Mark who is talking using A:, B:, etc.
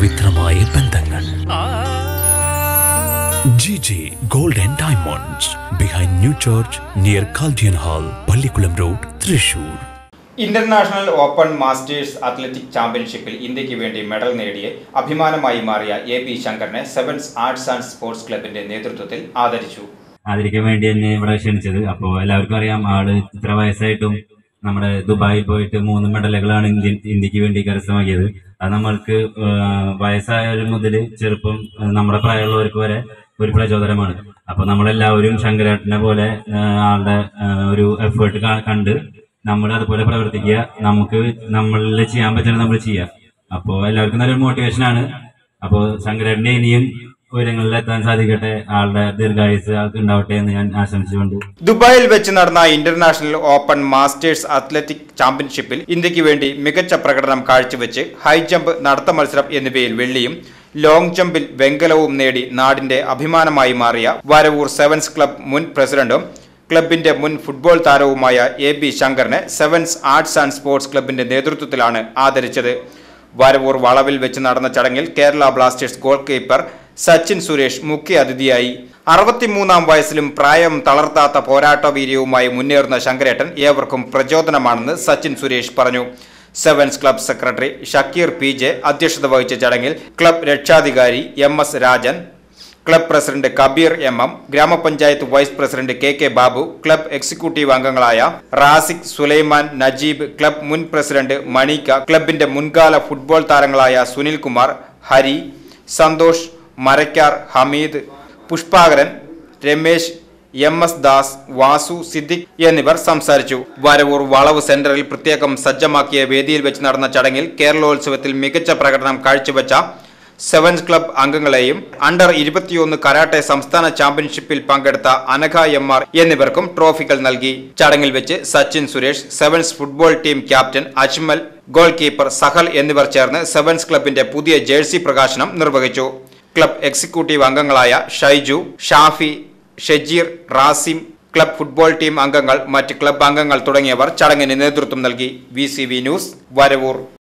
A: പവിത്രമായ ബന്ധങ്ങൾ G G gold and diamonds behind new church near Chaldean hall Pallikulam road Thrissur
B: international open masters athletic ചാമ്പ്യൻഷിപ്പിൽ ഇന്ത്യക്ക് വേണ്ടി medal നേടിയ അഭിമാനമായി മാറിയ എ പി ശങ്കറിനെ സെവൻസ് ആർട്സ് ആൻഡ് സ്പോർട്സ് ക്ലബിന്റെ നേതൃത്വത്തിൽ ആദരിച്ചു
C: ആദരിക്കാൻ വേണ്ടി എന്നെ ഇവിടെ ക്ഷണിച്ചത് അപ്പോ എല്ലാവർക്കും അറിയാം ആള് ഇത്ര വയസ്സായിട്ടും നമ്മുടെ ദുബായിൽ പോയിട്ട് മൂന്ന് മെഡലുകളാണ് ഇന്ത്യ ഇന്ത്യക്ക് വേണ്ടി കരസ്ഥമാക്കിയത് അത് നമ്മൾക്ക് ആഹ്, വയസ്സായവർ മുതൽ ചെറുപ്പം ആഹ്, നമ്മുടെ പ്രായമുള്ളവർക്ക് വരെ ഒരു പ്രചോദനമാണ് അപ്പൊ നമ്മളെല്ലാവരും ശങ്കരേട്ടനെ പോലെ ആഹ്, ആളുടെ ആഹ്, ഒരു എഫേർട്ട് കണ്ട് നമ്മൾ അതുപോലെ പ്രവർത്തിക്കുക നമുക്ക് നമ്മളിൽ ചെയ്യാൻ പറ്റുന്നത് നമ്മൾ ചെയ്യുക അപ്പോ എല്ലാവർക്കും നല്ലൊരു മോട്ടിവേഷൻ ആണ് അപ്പോ ശങ്കരേട്ടനെ ഇനിയും ഉയരങ്ങളിൽ എത്താൻ സാധിക്കട്ടെ ആളുടെ ദീർഘായുസ് ആൾക്ക് ഉണ്ടാവട്ടെ എന്ന് ഞാൻ ആശംസിച്ചുകൊണ്ട്
B: ദുബായിൽ വെച്ച് നടന്ന ഇന്റർനാഷണൽ ഓപ്പൺ മാസ്റ്റേഴ്സ് അത്ലറ്റിക് ചാമ്പ്യൻഷിപ്പിൽ ഇന്ത്യക്ക് വേണ്ടി മികച്ച പ്രകടനം കാഴ്ചവെച്ച് ഹൈ ജമ്പ് നടത്ത മത്സരം എന്നിവയിൽ വെള്ളിയും ലോങ് ജമ്പിൽ വെങ്കലവും നേടി നാടിന്റെ അഭിമാനമായി മാറിയ വരവൂർ സെവൻസ് ക്ലബ് മുൻ പ്രസിഡന്റും ക്ലബിന്റെ മുൻ ഫുട്ബോൾ താരവുമായ എ ബി ശങ്കറിനെ സെവൻസ് ആർട്സ് ആൻഡ് സ്പോർട്സ് ക്ലബിന്റെ നേതൃത്വത്തിലാണ് ആദരിച്ചത് വരവൂർ വളവിൽ വെച്ച് നടന്ന ചടങ്ങിൽ Kerala Blasters goal keeper Sachin Suresh മുഖ്യ അതിഥിയായി അറുപത്തിമൂന്നാം വയസ്സിലും പ്രായം തളർത്താത്ത പോരാട്ട വീര്യവുമായി മുന്നേറുന്ന ശങ്കരേട്ടൻ ഏവർക്കും പ്രചോദനമാണെന്ന് സച്ചിൻ സുരേഷ് പറഞ്ഞു sevens club secretary Shakir P J അധ്യക്ഷത വഹിച്ച ചടങ്ങിൽ ക്ലബ് രക്ഷാധികാരി M S Rajan club president Kabeer M M ഗ്രാമപഞ്ചായത്ത് vice president K K Babu club executive അംഗങ്ങളായ റാസിഖ് സുലൈമാൻ നജീബ് ക്ലബ് മുൻ പ്രസിഡന്റ് മണിക്ക ക്ലബിന്റെ മുൻകാല ഫുട്ബോൾ താരങ്ങളായ സുനിൽകുമാർ ഹരി സന്തോഷ് മരക്കാർ ഹമീദ് പുഷ്പാകരൻ രമേശ് എം എസ് ദാസ് വാസു സിദ്ദിഖ് എന്നിവർ സംസാരിച്ചു വരവൂർ വളവ് സെന്ററിൽ പ്രത്യേകം സജ്ജമാക്കിയ വേദിയിൽ വെച്ച് നടന്ന ചടങ്ങിൽ കേരളോത്സവത്തിൽ മികച്ച പ്രകടനം കാഴ്ചവെച്ച സെവൻസ് ക്ലബ് അംഗങ്ങളെയും അണ്ടർ ഇരുപത്തിയൊന്ന് കരാട്ടെ സംസ്ഥാന ചാമ്പ്യൻഷിപ്പിൽ പങ്കെടുത്ത അനഘ എം ആർ എന്നിവർക്കും ട്രോഫികൾ നൽകി ചടങ്ങിൽ വെച്ച് Sachin Suresh sevens football team captain Ajmal goal keeper Sahal എന്നിവർ ചേർന്ന് സെവൻസ് ക്ലബിന്റെ പുതിയ ജേഴ്സി പ്രകാശനം നിർവഹിച്ചു ക്ലബ് എക്സിക്യൂട്ടീവ് അംഗങ്ങളായ Shaiju Shafi Shajeer Rasim club football team അംഗങ്ങൾ മറ്റ് ക്ലബ് അംഗങ്ങൾ തുടങ്ങിയവർ ചടങ്ങിന് നേതൃത്വം നൽകി വി ന്യൂസ് വരവൂർ